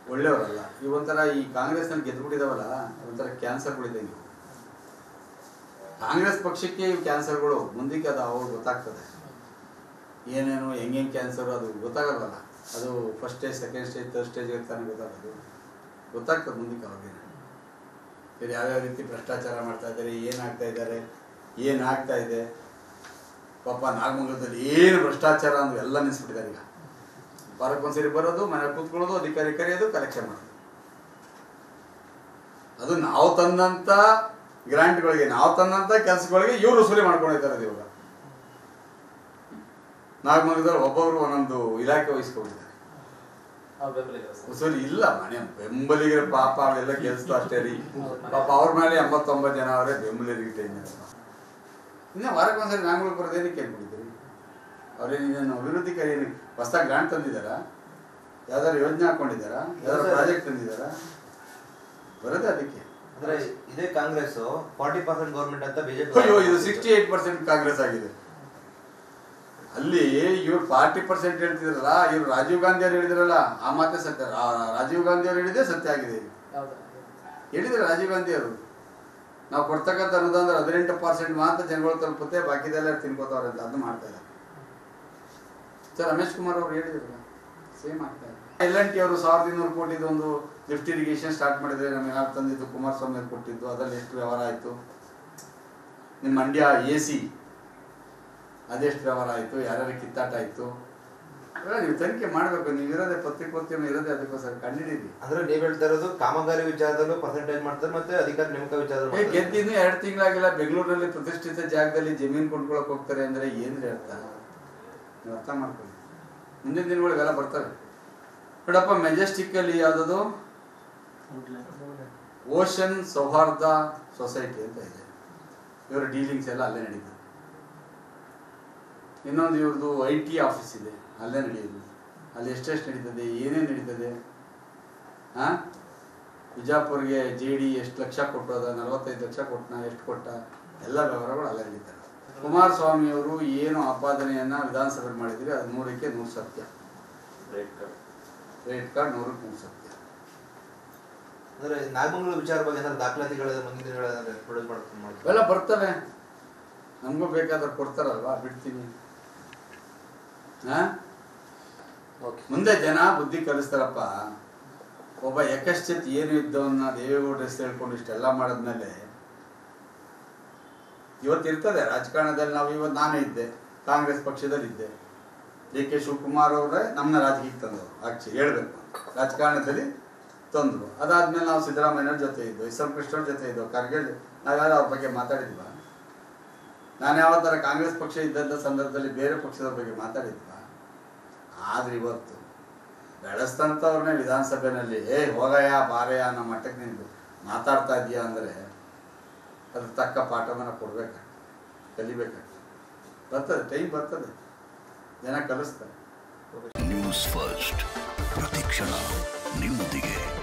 ಒಳ್ಳೆಯವರಲ್ಲ ಈ ಒಂಥರ ಈ ಕಾಂಗ್ರೆಸ್ನಲ್ಲಿ ಗೆದ್ದುಬಿಟ್ಟಿದಾವಲ್ಲ ಒಂಥರ ಕ್ಯಾನ್ಸರ್ಗಳಿದ್ದಂಗೆ ಕಾಂಗ್ರೆಸ್ ಪಕ್ಷಕ್ಕೆ ಇವು ಕ್ಯಾನ್ಸರ್ಗಳು ಮುಂದಕ್ಕೆ ಅದು ಅವಾಗ ಗೊತ್ತಾಗ್ತದೆ ಏನೇನು ಹೆಂಗೆ ಕ್ಯಾನ್ಸರ್ ಅದು ಗೊತ್ತಾಗಲ್ವಲ್ಲ ಅದು first stage second stage third stage ತಾನೇ ಗೊತ್ತಾಗೋದು ಗೊತ್ತಾಗ್ತದೆ ಮುಂದಕ್ಕೆ ಅವಾಗೇನೆ ಇದು ಯಾವ್ಯಾವ ರೀತಿ ಭ್ರಷ್ಟಾಚಾರ ಮಾಡ್ತಾ ಇದ್ದಾರೆ ಏನಾಗ್ತಾ ಇದ್ದಾರೆ ಏನಾಗ್ತಾ ಇದೆ ಪಾಪ ನಾಗಮಂಗಲದಲ್ಲಿ ಏನು ಭ್ರಷ್ಟಾಚಾರ ಅಂದ್ರೆ ಎಲ್ಲ ನಿಲ್ಲಿಸ್ಬಿಟ್ಟಿದ್ದಾರೆ ಈಗ ವಾರಕ್ಕೊಂದ್ಸರಿ ಬರೋದು ಮನೆ ಕೂತ್ಕೊಳ್ಳೋದು ಅಧಿಕಾರಿ ಕರೆಯೋದು ಕಲೆಕ್ಷನ್ ಮಾಡೋದು ಅದು ನಾವು ತಂದಂಥ ಗ್ರಾಂಟ್ಗಳಿಗೆ ನಾವು ತಂದಂಥ ಕೆಲಸಗಳಿಗೆ ಇವರು ವಸೂಲಿ ಮಾಡ್ಕೊಂಡಿದ್ದಾರೆ ಇವಾಗ ನಾಗಮಂಗಲದಲ್ಲಿ ಒಬ್ಬೊಬ್ರು ಒಂದೊಂದು ಇಲಾಖೆ ವಹಿಸ್ಕೊಂಡಿದ್ದಾರೆ ಅವ್ರ ಬೆಂಬಲಿಗರ ಸರ್ ವಸೂಲಿ ಇಲ್ಲ ಮನೆ ಬೆಂಬಲಿಗರ ಪಾಪ ಅವೆಲ್ಲ ಕೆಲಸ ಅಷ್ಟೇ ರೀ ಪಾಪ ಅವ್ರ ಮೇಲೆ ಎಂಬತ್ತೊಂಬತ್ತು ಜನ ಅವರೇ ಬೆಂಬಲಿಗರಿಗೆ ಟೈಮ್ ಇನ್ನು ವಾರಕ್ಕೊಂದ್ಸರಿ ನಾಗಮಂಗಲ ಬರೋದೇನಕ್ಕೆ ಕೇಳ್ಬಿಟ್ಟಿದ್ರಿ ಅವ್ರೇನೇನು ಅಭಿವೃದ್ಧಿ ಏನು ಹೊಸದಾಗಿ ಗ್ರಾಂಟ್ ತಂದಿದ್ದಾರಾ ಯಾವ್ದಾದ್ರು ಯೋಜನೆ ಹಾಕೊಂಡಿದ್ದಾರಾ ಯಾವ್ದಾದ್ರು ಪ್ರಾಜೆಕ್ಟ್ ತಂದಿದ್ದಾರಾ ಬರೋದೇ ಅದಕ್ಕೆ ಅಂದ್ರೆ ಇದೇ ಕಾಂಗ್ರೆಸ್ ಫಾರ್ಟಿ ಪರ್ಸೆಂಟ್ ಗೌರ್ಮೆಂಟ್ ಅಂತ ಬಿಜೆಪಿ ಅಯ್ಯೋ ಇದು ಸಿಕ್ಸ್ಟಿ ಏಟ್ ಪರ್ಸೆಂಟ್ ಕಾಂಗ್ರೆಸ್ ಆಗಿದೆ ಅಲ್ಲಿ ಇವ್ರು ಫಾರ್ಟಿ ಪರ್ಸೆಂಟ್ ಹೇಳ್ತಿದ್ರಲ್ಲ ಇವ್ರು ರಾಜೀವ್ ಗಾಂಧಿ ಅವ್ರು ಹೇಳಿದ್ರಲ್ಲ ಆ ಮಾತೇ ಸತ್ಯ ರಾ- ರಾಜೀವ್ ಗಾಂಧಿ ಅವ್ರು ಹೇಳಿದೆ ಸತ್ಯ ಆಗಿದೆ ಇದು. ಯಾವ್ದು ಹೇಳಿದ್ರು ರಾಜೀವ್ ಗಾಂಧಿ ಅವರು ನಾವು ಕೊಡ್ತಕ್ಕಂಥ ಅನುದಾನ ಹದಿನೆಂಟು ಪರ್ಸೆಂಟ್ ಮಾತ್ರ ಜನಗಳು ತಲುಪುತ್ತೆ ಬಾಕಿದೆಲ್ಲ ತಿನ್ಕೋತಾವ್ರೆ ಅಂತ ಅದನ್ನ ಮಾಡ್ತಾ ಇದ್ದಾರೆ ಸರ್ ರಮೇಶ್ ಕುಮಾರ್ ಅವರು ಹೇಳಿದ್ರು ಸೇಮ್ ಆಗ್ತಾ ಇದೆ ಎಲ್ ಎನ್ ಟಿ ಅವರು ಸಾವಿರದ ಇನ್ನೂರು ಕೋಟಿದು ಒಂದು ಲಿಫ್ಟ್ ಇರಿಗೇಷನ್ ಸ್ಟಾರ್ಟ್ ಮಾಡಿದ್ರೆ ನಮಗೆ ನಾವು ತಂದಿದ್ದು ಕುಮಾರಸ್ವಾಮಿ ಅವ್ರು ಕೊಟ್ಟಿದ್ದು ಅದರಲ್ಲಿ ಎಷ್ಟು ವ್ಯವಹಾರ ಆಯಿತು ನಿಮ್ಮ ಮಂಡ್ಯ ಎ ಸಿ ಅದೆಷ್ಟು ವ್ಯವಹಾರ ಆಯಿತು ಯಾರ್ಯಾರ ಕಿತ್ತಾಟ ಆಯಿತು ಅವೆಲ್ಲ ನೀವು ತನಿಖೆ ಮಾಡಬೇಕು ನೀವು ಇರೋದೇ ಪತ್ರಿಕೋದ್ಯಮ ಇರೋದೇ ಅದಕ್ಕೋಸ್ಕರ ಕಂಡಿದ್ದೀರಿ ಅಂದ್ರೆ ನೀವ್ ಹೇಳ್ತಾ ಇರೋದು ಕಾಮಗಾರಿ ವಿಚಾರದಲ್ಲೂ ಪರ್ಸೆಂಟೇಜ್ ಮಾಡ್ತಾರೆ ಮತ್ತೆ ಅಧಿಕಾರ ನೇಮಕ ಏ, ವಿಚಾರದಲ್ಲಿ ಗೆದ್ದಿನ್ನು ಎರಡು ತಿಂಗಳಾಗಿಲ್ಲ ಬೆಂಗಳೂರಲ್ಲಿ ಪ್ರತಿಷ್ಠಿತ ಜಾಗದಲ್ಲಿ ಜಮೀನು ಕೊಂಡ್ಕೊಳಕ್ ಹೋಗ್ತಾರೆ ಅಂದ್ರೆ ಏನ್ರಿ ಅರ್ಥ ನೀವು ಅರ್ಥ ಮಾಡ್ಕೊಳ್ಳಿ ಮುಂದಿನ ದಿನಗಳಿಗೆಲ್ಲ ಬರ್ತವೆ ನೋಡಪ್ಪ ಮೆಜೆಸ್ಟಿಕ್ ಅಲ್ಲಿ ಯಾವ್ದದು ಓಷನ್ ಸೌಹಾರ್ದ ಸೊಸೈಟಿ ಅಂತ ಇದೆ ಇವರ ಡೀಲಿಂಗ್ಸ್ ಎಲ್ಲ ಅಲ್ಲೇ ನಡೀತದೆ ಇನ್ನೊಂದು ಇವ್ರದ್ದು ಐ ಟಿ ಆಫೀಸ್ ಇದೆ ಅಲ್ಲೇ ನಡೆಯೋದು ಅಲ್ಲಿ ಎಷ್ಟೆಷ್ಟು ನಡೀತದೆ ಏನೇನು ನಡೀತದೆ ಹಾ ಬಿಜಾಪುರ್ಗೆ ಜೆ ಡಿ ಎಷ್ಟು ಲಕ್ಷ ಕೊಟ್ಟೋದ ನಲವತ್ತೈದು ಲಕ್ಷ ಕೊಟ್ಟನ ಎಷ್ಟು ಕೊಟ್ಟ ಎಲ್ಲ ವ್ಯವಹಾರಗಳು ಅಲ್ಲೇ ನಡೀತಾರೆ ಕುಮಾರಸ್ವಾಮಿ ಅವರು ಏನು ಆಪಾದನೆಯನ್ನ ವಿಧಾನಸಭೆಯಲ್ಲಿ ಮಾಡಿದ್ರೆ ಅದು ನೂರಕ್ಕೆ ನೂರು ಸತ್ಯ ರೇಟ್ ಕಾರ್ಡ್ ನೂರಕ್ಕೆ ನೂರು ಸತ್ಯ ಅಂದ್ರೆ ನಾಗಮಂಗಲ ವಿಚಾರ ಬಗ್ಗೆ ಏನಾದ್ರು ದಾಖಲಾತಿಗಳ ಮುಂದಿನ ದಿನಗಳಲ್ಲಿ ಪ್ರೊಡ್ಯೂಸ್ ಮಾಡ್ಕೊಂಡು ಮಾಡ್ತಾರೆ ಇವೆಲ್ಲ ಬರ್ತವೆ ನಮಗೂ ಬೇಕಾದ್ರೆ ಕೊಡ್ತಾರಲ್ವಾ ಬಿಡ್ತೀನಿ ಹಾ ಮುಂದೆ ಜನ ಬುದ್ಧಿ ಕಲಿಸ್ತಾರಪ್ಪ ಒಬ್ಬ ಯಕಶ್ಚಿತ್ ಏನು ಇದ್ದವನ್ನ ದೇವೇಗೌಡ ಹೆಸರು ಹೇಳ್ಕೊಂಡು ಇಷ್ಟೆಲ್ಲ ಮಾಡಿದ್ಮೇಲೆ ಇವತ್ತು ಇರ್ತದೆ ರಾಜಕಾರಣದಲ್ಲಿ ನಾವು ಇವತ್ತು ನಾನೇ ಇದ್ದೆ ಕಾಂಗ್ರೆಸ್ ಪಕ್ಷದಲ್ಲಿ ಇದ್ದೆ ಡಿ ಕೆ ಶಿವಕುಮಾರ್ ಅವರೇ ನಮ್ಮನ್ನ ರಾಜಕೀಯಕ್ಕೆ ತಂದರು ಆಕ್ಚು ಹೇಳ್ಬೇಕು ರಾಜಕಾರಣದಲ್ಲಿ ತಂದರು ಅದಾದ್ಮೇಲೆ ನಾವು ಸಿದ್ದರಾಮಯ್ಯವ್ರ ಜೊತೆ ಇದ್ದು ಎಸ್ ಎಂ ಕೃಷ್ಣವ್ರ ಜೊತೆ ಇದ್ದು ಖರ್ಗೆ ನಾವ್ಯಾರು ಅವ್ರ ಬಗ್ಗೆ ಮಾತಾಡಿದ್ವ ನಾನು ಯಾವ ಥರ ಕಾಂಗ್ರೆಸ್ ಪಕ್ಷ ಇದ್ದಂಥ ಸಂದರ್ಭದಲ್ಲಿ ಬೇರೆ ಪಕ್ಷದವ್ರ ಬಗ್ಗೆ ಮಾತಾಡಿದ್ವ ಆದ್ರೆ ಇವತ್ತು ಬೆಳೆಸ್ತಂಥವ್ರನ್ನೇ ವಿಧಾನಸಭೆಯಲ್ಲಿ ಏ ಹೋಗಯ್ಯ ಬಾರಯ್ಯ ಅನ್ನೋ ಮಟ್ಟಕ್ಕೆ ನೀನು ಮಾತಾಡ್ತಾ ಇದೀಯ ಅಂದರೆ ಅದ್ರ ತಕ್ಕ ಪಾಠವನ್ನು ಕೊಡ್ಬೇಕಾಗ್ತದೆ ಕಲಿಬೇಕಾಗ್ತದೆ ಬರ್ತದೆ ಟೈಮ್ ಬರ್ತದೆ ಜನ ಕಲಿಸ್ತಾರೆ ನ್ಯೂಸ್ ಫಸ್ಟ್ ಪ್ರತಿಕ್ಷಣ ನಿಮ್ಮೊಂದಿಗೆ